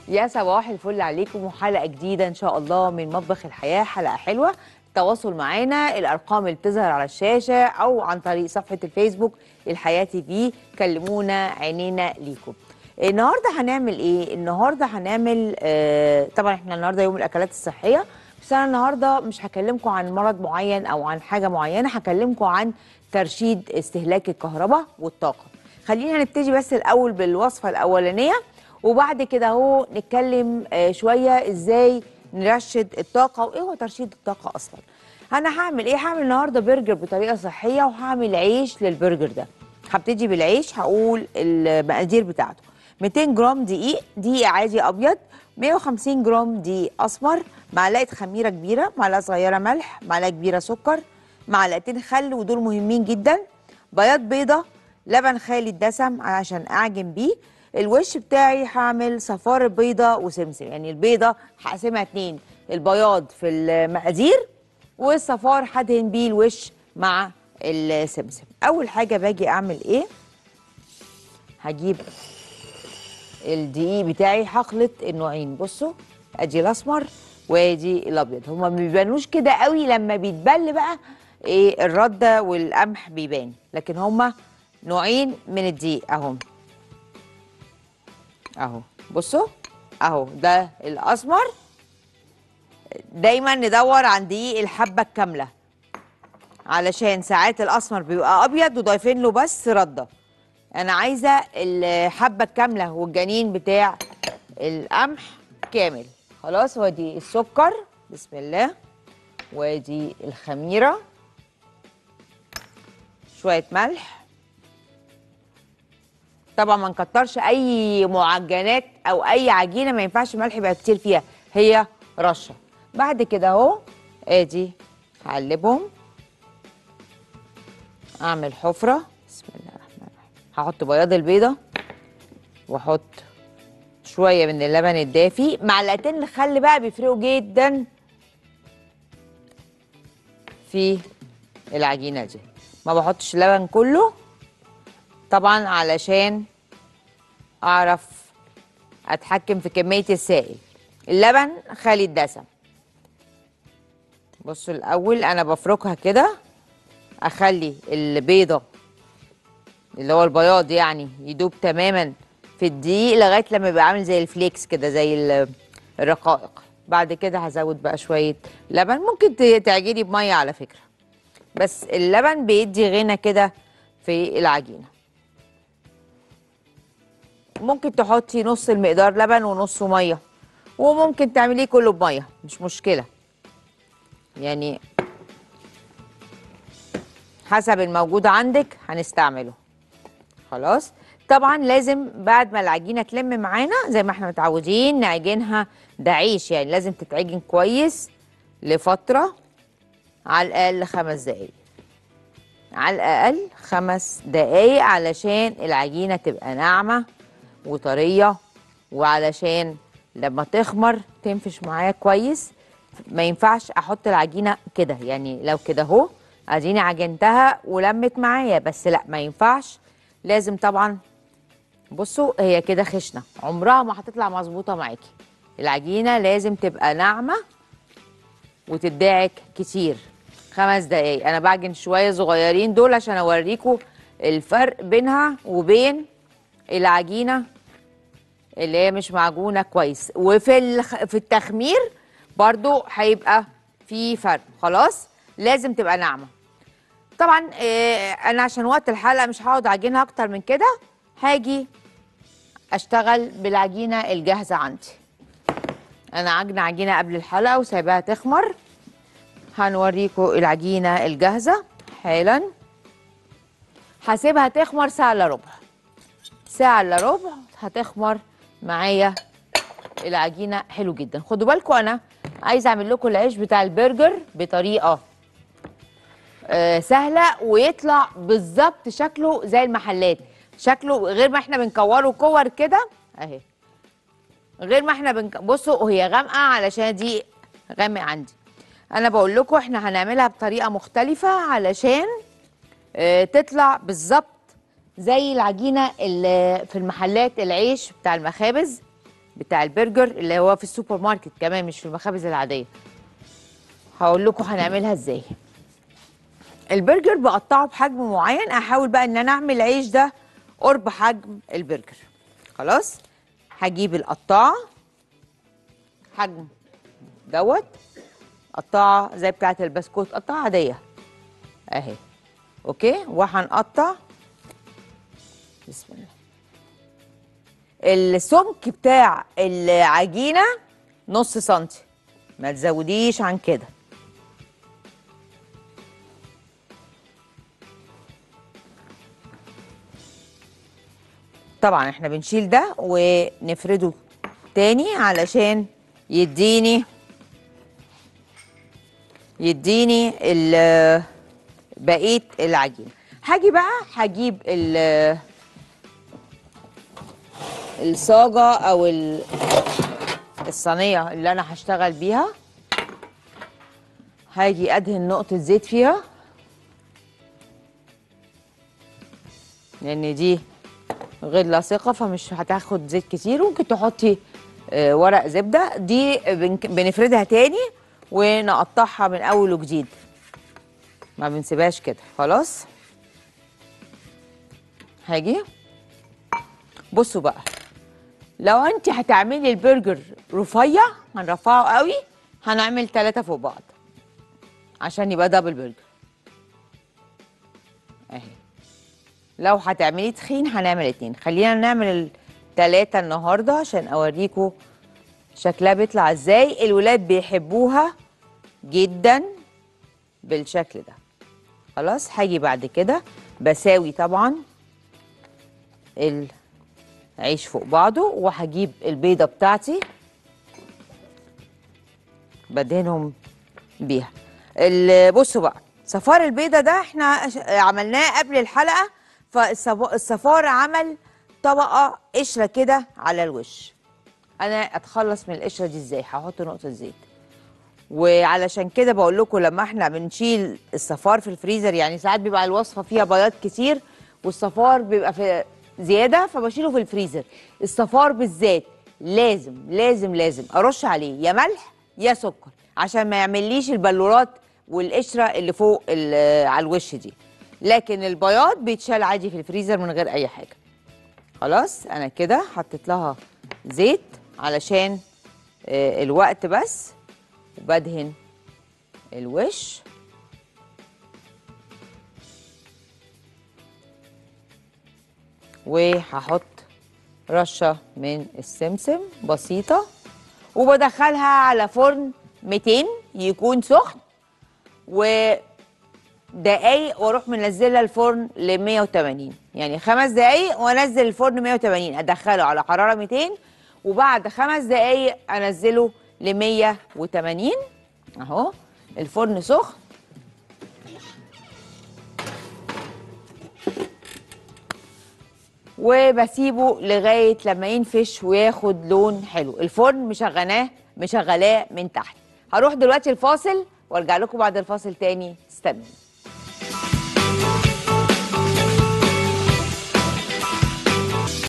يا صباح الفل عليكم وحلقه جديده ان شاء الله من مطبخ الحياه حلقه حلوه التواصل معانا الارقام اللي بتظهر على الشاشه او عن طريق صفحه الفيسبوك الحياه تي في كلمونا عينينا ليكم النهارده هنعمل ايه النهارده هنعمل آه طبعا احنا النهارده يوم الاكلات الصحيه بس انا النهارده مش هكلمكم عن مرض معين او عن حاجه معينه هكلمكم عن ترشيد استهلاك الكهرباء والطاقه خلينا نبتدي بس الاول بالوصفه الاولانيه وبعد كده اهو نتكلم آه، شويه ازاي نرشد الطاقه وايه هو ترشيد الطاقه اصلا انا هعمل ايه هعمل النهارده برجر بطريقه صحيه وهعمل عيش للبرجر ده هبتدي بالعيش هقول المقادير بتاعته 200 جرام دقيق دقيق عادي ابيض 150 جرام دقيق اسمر معلقه خميره كبيره معلقه صغيره ملح معلقه كبيره سكر معلقتين خل ودول مهمين جدا بياض بيضه لبن خالي الدسم عشان اعجن بيه الوش بتاعي هعمل صفار بيضه وسمسم يعني البيضه هقسمها اتنين البياض في المقادير والصفار هدهن بيه الوش مع السمسم اول حاجه باجي اعمل ايه هجيب الدقيق بتاعي هخلط النوعين بصوا ادي الاسمر وادي الابيض هما ما بيبانوش كده قوي لما بيتبل بقى ايه الرده والقمح بيبان لكن هما نوعين من الدقيق اهم اهو بصوا اهو ده الاسمر دايما ندور عن دقيق الحبه الكامله علشان ساعات الاسمر بيبقى ابيض وضايفين له بس رده انا عايزه الحبه الكامله والجنين بتاع القمح كامل خلاص وادي السكر بسم الله وادي الخميره شويه ملح طبعا ما نكترش اي معجنات او اي عجينه ما ينفعش الملح يبقى كتير فيها هي رشه بعد كده اهو ادي هقلبهم اعمل حفره بسم الله الرحمن الرحيم هحط بياض البيضه واحط شويه من اللبن الدافي معلقتين الخل بقى بيفرقوا جدا في العجينه دي ما بحطش اللبن كله طبعا علشان اعرف اتحكم في كميه السائل اللبن خالي الدسم بصوا الاول انا بفركها كده اخلي البيضه اللي هو البياض يعني يدوب تماما في الدقيق لغايه لما يبقى عامل زي الفليكس كده زي ال- الرقائق بعد كده هزود بقى شويه لبن ممكن ت- تعجني بميه على فكره بس اللبن بيدي غنى كده في العجينه ممكن تحطي نص المقدار لبن ونصه ميه وممكن تعمليه كله بميه مش مشكله يعني حسب الموجود عندك هنستعمله خلاص طبعا لازم بعد ما العجينه تلم معانا زي ما احنا متعودين نعجنها ده عيش يعني لازم تتعجن كويس لفتره على الاقل خمس دقايق على الاقل خمس دقايق علشان العجينه تبقى ناعمه وطريه وعلشان لما تخمر تنفش معايا كويس ما ينفعش احط العجينه كده يعني لو كده اهو اديني عجنتها ولمت معايا بس لا ما ينفعش لازم طبعا بصوا هي كده خشنه عمرها ما هتطلع مظبوطه معاكي العجينه لازم تبقى ناعمه وتدعك كتير خمس دقايق انا بعجن شويه صغيرين دول عشان اوريكم الفرق بينها وبين العجينه اللي هي مش معجونه كويس وفي الخ... في التخمير برضو هيبقى في فرق خلاص لازم تبقى ناعمه طبعا آه، انا عشان وقت الحلقه مش هقعد اعجنها اكتر من كده هاجي اشتغل بالعجينه الجاهزه عندي انا عجنه عجينه قبل الحلقه وسايباها تخمر هنوريكم العجينه الجاهزه حالا هسيبها تخمر ساعه الا ربع ساعه الا ربع هتخمر معايا العجينه حلو جدا خدوا بالكم انا عايزه اعمل لكم العيش بتاع البرجر بطريقه آه، سهله ويطلع بالظبط شكله زي المحلات شكله غير ما احنا بنكوره كور كده اهي غير ما احنا بنك... بصوا هي غامقه علشان دي غامق عندي انا بقول لكم احنا هنعملها بطريقه مختلفه علشان آه، تطلع بالظبط زي العجينه اللي في المحلات العيش بتاع المخابز بتاع البرجر اللي هو في السوبر ماركت كمان مش في المخابز العاديه هقول لكم هنعملها ازاي البرجر بقطعه بحجم معين احاول بقى ان انا اعمل العيش ده قرب حجم البرجر خلاص هجيب القطاعه حجم دوت قطاعه زي بتاعه البسكوت قطاعه عاديه اهي اوكي وهنقطع بسم الله السمك بتاع العجينه نص سنتي ما تزوديش عن كده طبعا احنا بنشيل ده ونفرده تاني علشان يديني يديني ال- بقيه العجينه هاجي بقى هجيب ال- الصاجه او ال- الصينيه اللي انا هشتغل بيها هاجي ادهن نقطه زيت فيها لان دي غير لاصقه فمش هتاخد زيت كتير ممكن تحطي آه، ورق زبده دي بنك- بنفردها تاني ونقطعها من اول وجديد ما بنسيبهاش كده خلاص هاجي بصوا بقى لو انت هتعملي البرجر رفيع هنرفعه قوي هنعمل ثلاثة فوق بعض عشان يبقى دبل برجر اهي لو هتعملي تخين هنعمل اتنين خلينا نعمل التلاتة النهاردة عشان اوريكم شكلها بيطلع ازاي الولاد بيحبوها جدا بالشكل ده خلاص هاجي بعد كده بساوي طبعا العيش فوق بعضه وهجيب البيضة بتاعتي بدهنهم بيها ال- بصوا بقى صفار البيضة ده احنا ش- عملناه قبل الحلقة فالصفار عمل طبقة قشرة كده على الوش انا اتخلص من القشرة دي ازاي هحط نقطة زيت وعلشان كده بقول لكم لما احنا بنشيل الصفار في الفريزر يعني ساعات بيبقى الوصفه فيها بياض كتير والصفار بيبقى في زياده فبشيله في الفريزر الصفار بالذات لازم لازم لازم ارش عليه يا ملح يا سكر عشان ما يعمليش البلورات والقشره اللي فوق ال- على الوش دي لكن البياض بيتشال عادي في الفريزر من غير اي حاجه خلاص انا كده حطيت لها زيت علشان آه، الوقت بس وبدهن الوش وهحط رشة من السمسم بسيطة وبدخلها على فرن 200 يكون سخن ودقايق واروح منزلها الفرن ل 180 يعني خمس دقايق وانزل الفرن 180 ادخله على حرارة 200 وبعد خمس دقايق انزله ل 180 اهو الفرن سخن وبسيبه لغايه لما ينفش وياخد لون حلو الفرن مشغلاه مشغلاه من تحت هروح دلوقتي الفاصل وارجع لكم بعد الفاصل تاني استنوا